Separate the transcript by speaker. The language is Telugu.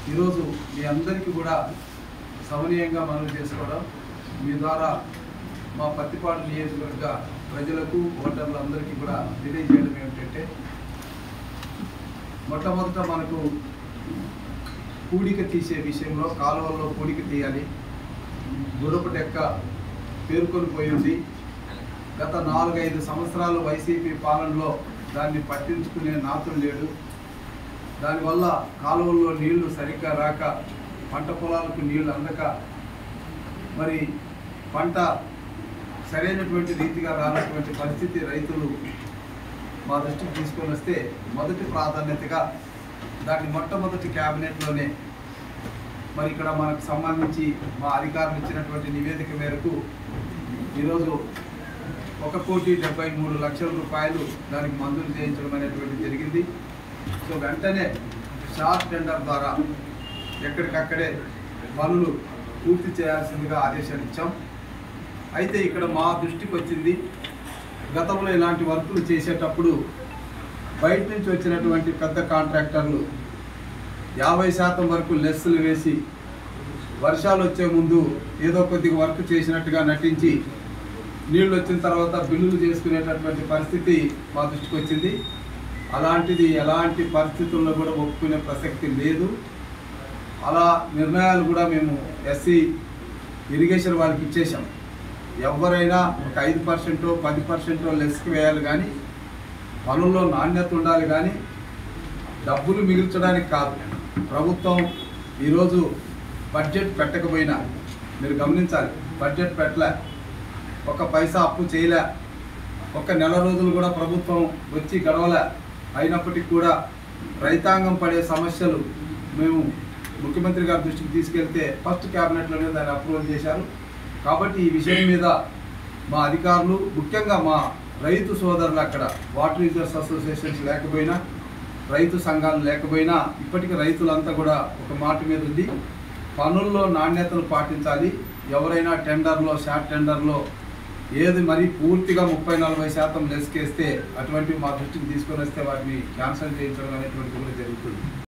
Speaker 1: ఈరోజు మీ అందరికీ కూడా సమనీయంగా మనవి చేసుకోవడం మీ ద్వారా మా పత్తిపాడు నియోజకవర్గ ప్రజలకు ఓటర్లందరికీ కూడా తెలియజేయడం ఏమిటంటే మొట్టమొదట మనకు పూడిక తీసే విషయంలో కాలువల్లో పూడిక తీయాలి గుర్రపు డెక్క పేర్కొని పోయింది గత నాలుగైదు సంవత్సరాలు వైసీపీ పాలనలో దాన్ని పట్టించుకునే నాతులు లేడు దానివల్ల కాలువల్లో నీళ్లు సరిగ్గా రాక పంట పొలాలకు నీళ్లు అందక మరి పంట సరైనటువంటి రీతిగా రానటువంటి పరిస్థితి రైతులు మా దృష్టికి తీసుకొని వస్తే మొదటి ప్రాధాన్యతగా దాన్ని మొట్టమొదటి క్యాబినెట్లోనే మరి ఇక్కడ మనకు సంబంధించి మా అధికారులు ఇచ్చినటువంటి నివేదిక మేరకు ఈరోజు ఒక కోటి డెబ్బై మూడు లక్షల రూపాయలు దానికి మంజూరు చేయించడం అనేటువంటి జరిగింది సో వెంటనే షార్ట్ టెండర్ ద్వారా ఎక్కడికక్కడే పనులు పూర్తి చేయాల్సిందిగా ఆదేశాలు ఇచ్చాం అయితే ఇక్కడ మా దృష్టికి వచ్చింది గతంలో ఇలాంటి వర్కులు చేసేటప్పుడు బయట నుంచి వచ్చినటువంటి పెద్ద కాంట్రాక్టర్లు యాభై శాతం వరకు లెస్సులు వేసి వర్షాలు వచ్చే ముందు ఏదో కొద్దిగా వర్క్ చేసినట్టుగా నటించి నీళ్ళు వచ్చిన తర్వాత బిల్లులు చేసుకునేటటువంటి పరిస్థితి మా దృష్టికి వచ్చింది అలాంటిది ఎలాంటి పరిస్థితుల్లో కూడా ఒప్పుకునే ప్రసక్తి లేదు అలా నిర్ణయాలు కూడా మేము ఎస్సీ ఇరిగేషన్ వాళ్ళకి ఇచ్చేసాం ఎవరైనా ఒక ఐదు పర్సెంటో పది పర్సెంటో లెస్కి వేయాలి కానీ పనుల్లో నాణ్యత ఉండాలి కానీ డబ్బులు మిగిల్చడానికి కాదు ప్రభుత్వం ఈరోజు బడ్జెట్ పెట్టకపోయినా మీరు గమనించాలి బడ్జెట్ పెట్టలే ఒక పైసా అప్పు చేయలే ఒక నెల రోజులు కూడా ప్రభుత్వం వచ్చి గడవలే అయినప్పటికీ కూడా రైతాంగం పడే సమస్యలు మేము ముఖ్యమంత్రి గారి దృష్టికి తీసుకెళ్తే ఫస్ట్ క్యాబినెట్లోనే దాన్ని అప్రూవల్ చేశారు కాబట్టి ఈ విషయం మీద మా అధికారులు ముఖ్యంగా మా రైతు సోదరులు అక్కడ వాటర్ యూజర్స్ అసోసియేషన్స్ లేకపోయినా రైతు సంఘాలు లేకపోయినా ఇప్పటికీ రైతులంతా కూడా ఒక మాట మీద ఉంది పనుల్లో నాణ్యతను పాటించాలి ఎవరైనా టెండర్లో షార్ట్ టెండర్లో ఏది మరి పూర్తిగా ముప్పై నలభై శాతం లెస్కేస్తే అటువంటివి మా దృష్టికి తీసుకొని వస్తే వాటిని క్యాన్సిల్ చేయించడం అనేటువంటిది కూడా జరుగుతుంది